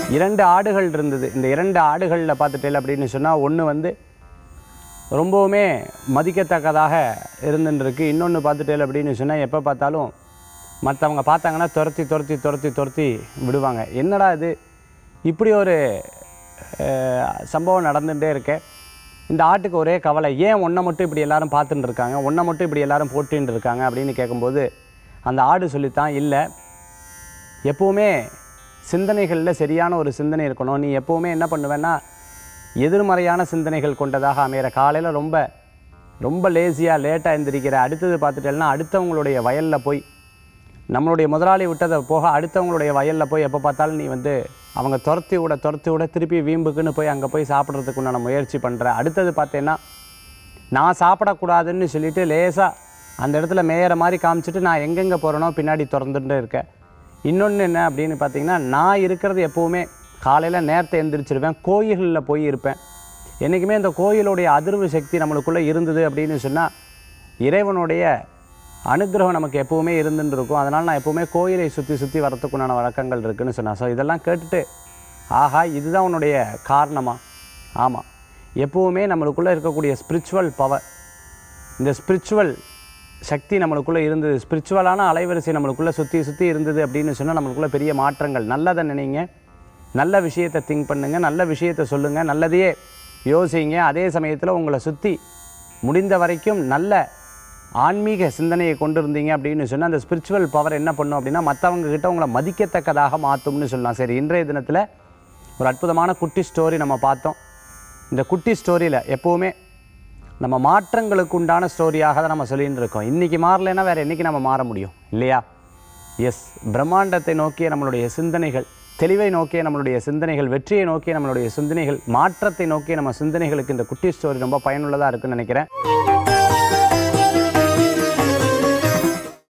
இரண்டு ஆடுகள் இருந்தது இந்த இரண்டு ஆடுகளில் பார்த்துட்டேன் அப்படின்னு சொன்னால் ஒன்று வந்து ரொம்பவுமே மதிக்கத்தக்கதாக இருந்துருக்கு இன்னொன்று பார்த்துட்டேன் அப்படின்னு சொன்னால் எப்போ பார்த்தாலும் மற்றவங்க பார்த்தாங்கன்னா துரத்தி துரத்தி துரத்தி துரத்தி விடுவாங்க என்னடா இது இப்படி ஒரு அஹ், சம்பவம் நடந்துகிட்டே இருக்கே இந்த ஆட்டுக்கு ஒரே கவலை ஏன் ஒன்றை மட்டும் இப்படி எல்லாரும் பார்த்துட்டு இருக்காங்க ஒன்றை மட்டும் இப்படி எல்லாரும் போட்டுன்னு இருக்காங்க அப்படின்னு கேட்கும்போது அந்த ஆடு சொல்லித்தான் இல்லை எப்போவுமே சிந்தனைகளில் சரியான ஒரு சிந்தனை இருக்கணும் நீ எப்போவுமே என்ன பண்ணுவேன்னா எதிர்மறையான சிந்தனைகள் கொண்டதாக அமையிற காலையில் ரொம்ப ரொம்ப லேசியாக லேட்டாக எந்திரிக்கிற அடுத்தது பார்த்துட்டேன்னா அடுத்தவங்களுடைய வயலில் போய் நம்மளுடைய முதலாளி விட்டதை போக அடுத்தவங்களுடைய வயலில் போய் எப்போ பார்த்தாலும் நீ வந்து அவங்க துரத்தி விட துரத்தி விட திருப்பி வீம்புக்குன்னு போய் அங்கே போய் சாப்பிட்றதுக்கு உண்டான முயற்சி பண்ணுற அடுத்தது பார்த்தேன்னா நான் சாப்பிடக்கூடாதுன்னு சொல்லிட்டு லேசாக அந்த இடத்துல மேயிற மாதிரி காமிச்சிட்டு நான் எங்கெங்கே போகிறேனோ பின்னாடி திறந்துட்டு இருக்கேன் இன்னொன்று என்ன அப்படின்னு பார்த்தீங்கன்னா நான் இருக்கிறது எப்போவுமே காலையில் நேரத்தை எந்திரிச்சிருவேன் கோயில்களில் போய் இருப்பேன் என்றைக்குமே இந்த கோயிலுடைய அதிர்வு சக்தி நம்மளுக்குள்ளே இருந்தது அப்படின்னு சொன்னால் இறைவனுடைய அனுக்கிரகம் நமக்கு எப்போவுமே இருந்துட்டு இருக்கும் அதனால் நான் எப்போவுமே கோயிலை சுற்றி சுற்றி வரத்துக்குண்டான வழக்கங்கள் இருக்குன்னு சொன்னேன் ஸோ இதெல்லாம் கேட்டுட்டு ஆஹா இதுதான் உன்னுடைய காரணமா ஆமாம் எப்போவுமே நம்மளுக்குள்ளே இருக்கக்கூடிய ஸ்பிரிச்சுவல் பவர் இந்த ஸ்பிரிச்சுவல் சக்தி நம்மளுக்குள்ளே இருந்தது ஸ்பிரிச்சுவலான அலைவரிசை நம்மளுக்குள்ளே சுற்றி சுற்றி இருந்தது அப்படின்னு சொன்னால் நம்மளுக்குள்ளே பெரிய மாற்றங்கள் நல்லதை நினைங்க நல்ல விஷயத்தை திங்க் பண்ணுங்கள் நல்ல விஷயத்தை சொல்லுங்கள் நல்லதையே யோசிங்க அதே சமயத்தில் உங்களை சுற்றி முடிந்த வரைக்கும் நல்ல ஆன்மீக சிந்தனையை கொண்டு இருந்தீங்க அப்படின்னு சொன்னால் அந்த ஸ்பிரிச்சுவல் பவர் என்ன பண்ணும் அப்படின்னா மற்றவங்க கிட்ட உங்களை மதிக்கத்தக்கதாக மாற்றும்னு சொல்லலாம் சரி இன்றைய தினத்தில் ஒரு அற்புதமான குட்டி ஸ்டோரி நம்ம பார்த்தோம் இந்த குட்டி ஸ்டோரியில் எப்போவுமே நம்ம மாற்றங்களுக்கு உண்டான ஸ்டோரியாக தான் நம்ம சொல்லிட்டு இருக்கோம் இன்றைக்கி மாறலைன்னா வேறு என்றைக்கு நம்ம மாற முடியும் இல்லையா எஸ் பிரம்மாண்டத்தை நோக்கிய நம்மளுடைய சிந்தனைகள் தெளிவை நோக்கிய நம்மளுடைய சிந்தனைகள் வெற்றியை நோக்கிய நம்மளுடைய சிந்தனைகள் மாற்றத்தை நோக்கிய நம்ம சிந்தனைகளுக்கு இந்த குட்டி ஸ்டோரி ரொம்ப பயனுள்ளதாக இருக்குன்னு நினைக்கிறேன்